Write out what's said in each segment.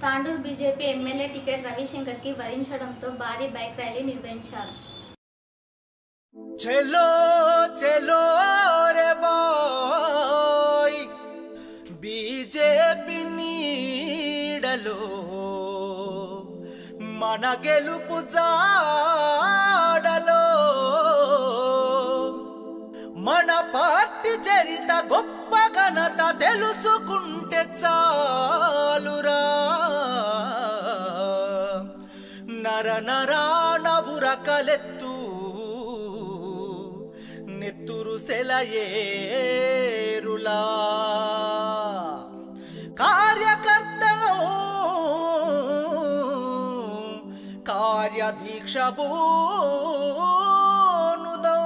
Tandur BJP MLA ticket రవిశంకర్కి వరించడంతో భారీ బైక్ ర్యాలీ నిర్వహించారు చలో చలో రే బాయ్ బీజేపీ నీడలో మన గెలుపు జాడలో మన పార్టీ చరిత గొప్ప ఘనత తెలుసుకుంటే చాలురా నర నరాణ ఉరకలెత్తు నెత్తురు సెలయేరులా కార్యకర్తలు కార్యదీక్ష బోనుదో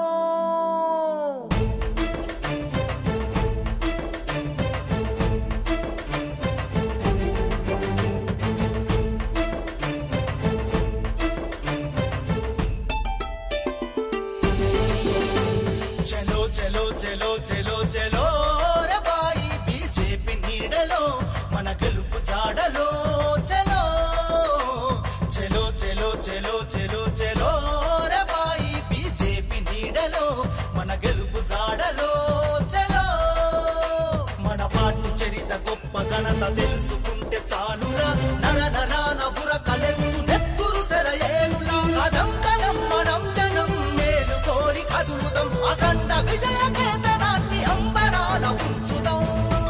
చలో చలో చలో చలో చలో రే బాయి బీజేపీ నీడలో మన గెలుపు జాడలో చలో చలో చలో చలో చలో చలో రే బాయి బీజేపీ నీడలో మన గెలుపు జాడలో చలో మన పార్టీ చరిత గొప్ప ఘనత తెలుసుకుంటే చాలురా నర నరాన బురకలెత్తు నెత్తురు సెలయేలులా కదం కదం మనం జనం మేలు కోరి కదులుదాం అఖండ విజయ కేతనాన్ని అంబరాన ఉంచుదాం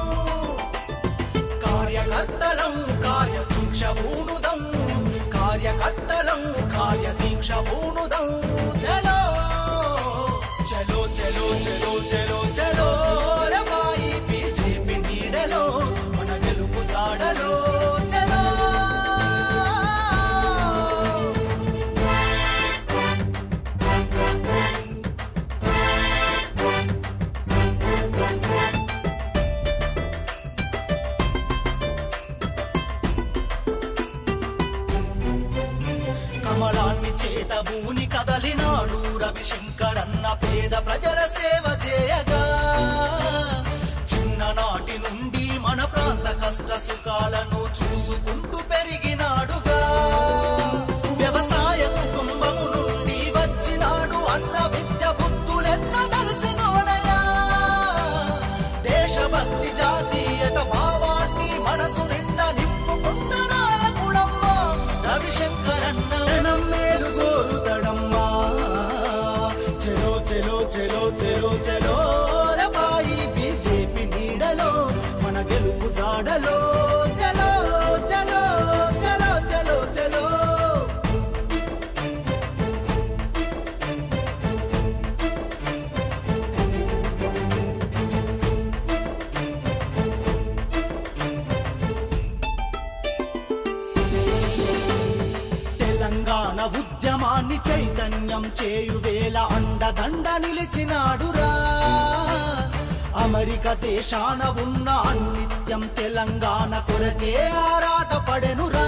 కార్యకర్తలం కార్యదీక్ష పూనుదం కార్యకర్తలం కార్యదీక్ష పూనుదం చలో చలో చలో చలో చలో చలో రమాయి బీజేపీ నీడలో మన గెలుపు జాడలో చలో కమలాన్ని చేత భూని కదలినాడు రవిశంకరన్న పేద ప్రజల సేవ చేయగా చిన్ననాటి నుండి మన ప్రాంత కష్ట సుఖాలను చూసుకుంటూ పెరిగినాడుగా వ్యవసాయ కుటుంబము నుండి వచ్చినాడు అన్న విద్య బుద్ధులెన్న తెలిసినోడయా దేశభక్తి జాతీయత భావాన్ని మనసు నిండా నింపుకున్న నాయకుడమ్మా రవిశంకరన్న రణం మేలు కోరుతడమ్మా చెలో చెలో చెలో చెలో చెలో రబాయి బీజేపీ నీడలో మన గెలుపు జాడలో చలో చలో చలో చలో చలో తెలంగాణ ఉద్యమాన్ని చైతన్యం చేయువేల అండదండ నిలిచినాడురా అమెరిక దేశాన ఉన్న అన్నిత్యం తెలంగాణ కొరకే ఆరాట పడెనురా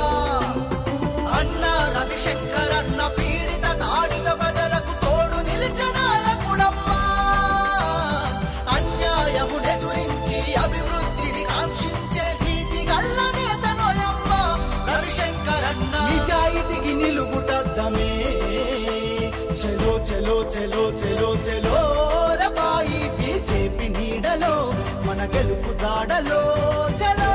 అన్న రవిశంకర్ అన్న పీడిత తాడిత ప్రజలకు తోడు నిలిచిన నాయకుడమ్మా అన్యాయమునెదురించి అభివృద్ధిని కాంక్షించే నీతి గల్ల నేతనోయమ్మ రవిశంకరన్న నిజాయితీకి నిలుగుటద్దమే చెలో చెలో చెలో చెలో చెలో రబాయి బీజేపీ నీడలో మన గెలుపు జాడలో చలో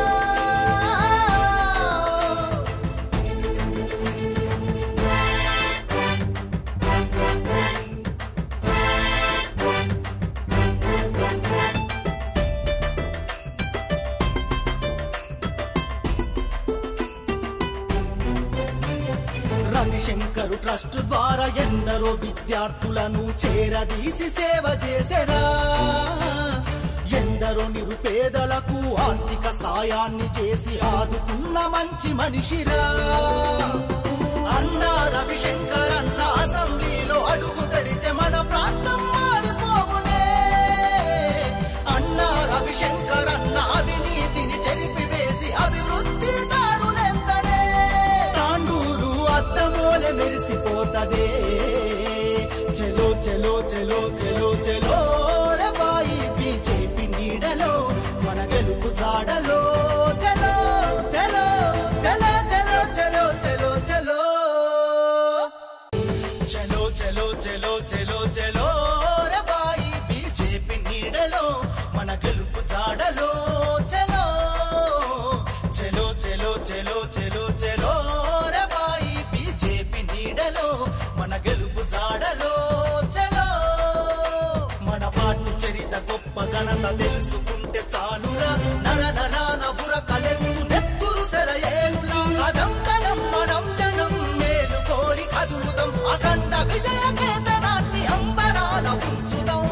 రవిశంకరు ట్రస్ట్ ద్వారా ఎందరో విద్యార్థులను చేరదీసి సేవ చేసెరా ఎందరో నిరుపేదలకు ఆర్థిక సాయాన్ని చేసి ఆదుకున్న మంచి మనిషిరా అన్న రవిశంకర్ అన్న అసెంబ్లీలో అడుగు పెడితే మన ప్రాంతం మారిపోవునే అన్న రవిశంకర్ అన్న అవినీతిని చెరిపివేసి అభివృద్ధి దారులెత్తడే తాండూరు అద్దమూలె మెరిసిపోతదే చెలో చెలో చెలో చెలో చెలో రబాయి బీజేపీ నీడలో మన గెలుపు జాడలో చలో చలో కథ తెలుసుకుంటే చాలురా నర నరాన బురకలెత్తు నెత్తురు సెలయేరులా కదం కదం మనం జనం మేలు కోరి కదులుదాం అఖండ విజయ కేతనాన్ని అంబరాన ఉంచుదాం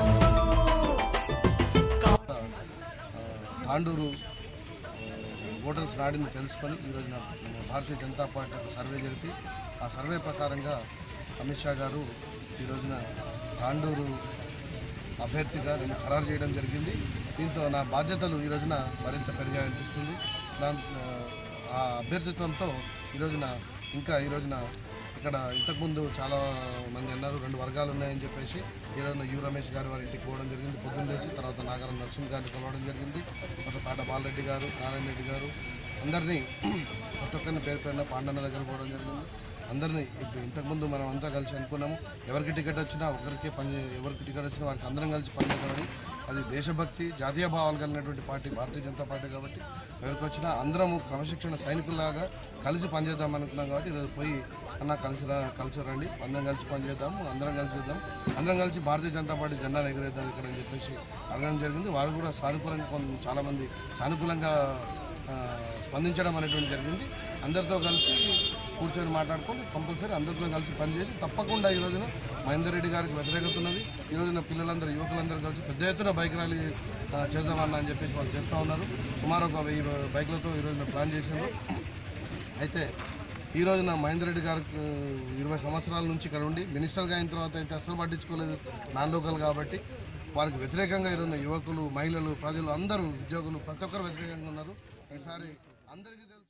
ఆ, తాండూరు ఆ, ఓటర్స్ నాడిని తెలుసుకొని ఈ రోజున భారతీయ జనతా పార్టీ ఒక సర్వే జరిపి ఆ సర్వే ప్రకారంగా అమిత్ షా గారు ఈ రోజున తాండూరు అభ్యర్థిగా నేను ఖరారు చేయడం జరిగింది దీంతో నా బాధ్యతలు ఈ రోజున మరింత పెరిగాయనిపిస్తుంది దాని ఆ అభ్యర్థిత్వంతో ఈ రోజున ఇంకా ఈ రోజున ఇక్కడ ఇంతకుముందు చాలా మంది అన్నారు రెండు వర్గాలు ఉన్నాయని చెప్పేసి ఈ రోజున యు రమేష్ గారు వారి ఇంటికి పోవడం జరిగింది పొద్దున్న లేచి తర్వాత నాగరం నరసింహ్ గారిని కలవడం జరిగింది తర్వాత తాట బాలరెడ్డి గారు నారాయణ రెడ్డి గారు అందరినీ కొత్త ఒక్కరిని పేరు పేరున పాండన్న దగ్గర పోవడం జరిగింది అందరినీ ఇప్పుడు ఇంతకుముందు మనం అంతా కలిసి అనుకున్నాము ఎవరికి టికెట్ వచ్చినా ఒకరికి పని ఎవరికి టికెట్ వచ్చినా వారికి అందరం కలిసి పనిచేద్దామని అది దేశభక్తి జాతీయ భావాలు కలిగినటువంటి పార్టీ భారతీయ జనతా పార్టీ కాబట్టి ఎవరికి వచ్చినా అందరము క్రమశిక్షణ సైనికుల్లాగా కలిసి పనిచేద్దాం అనుకున్నాం కాబట్టి ఈరోజు పోయి అన్న కలిసి రా కలిసి రండి అందరం కలిసి పనిచేద్దాము అందరం కలిసి చేద్దాం అందరం కలిసి భారతీయ జనతా పార్టీ జెండా ఎగరేద్దాం ఇక్కడ అని చెప్పేసి అడగడం జరిగింది వారు కూడా సానుకూలంగా కొంత చాలామంది సానుకూలంగా ఆ, స్పందించడం అనేటువంటి జరిగింది అందరితో కలిసి కూర్చొని మాట్లాడుకొని కంపల్సరీ అందరితో కలిసి పనిచేసి తప్పకుండా ఈ రోజున మహేందర్ రెడ్డి గారికి వ్యతిరేకత ఉన్నది ఈ రోజున పిల్లలందరూ యువకులందరూ కలిసి పెద్ద ఎత్తున బైక్ ర్యాలీ ఆ, చేద్దామన్నా అని చెప్పేసి వాళ్ళు చేస్తూ ఉన్నారు సుమారు ఒక వెయ్యి బైక్లతో ఈ రోజున ప్లాన్ చేశారు అయితే ఈ రోజున మహేందర్ రెడ్డి గారికి ఇరవై సంవత్సరాల నుంచి ఇక్కడ ఉండి మినిస్టర్గా అయిన తర్వాత అయితే అసలు పట్టించుకోలేదు నాన్ లోకల్ కాబట్టి వారికి వ్యతిరేకంగా ఈరోజు యువకులు మహిళలు ప్రజలు అందరూ ఉద్యోగులు ప్రతి ఒక్కరు వ్యతిరేకంగా ఉన్నారు ఈసారి అందరికీ తెలుసు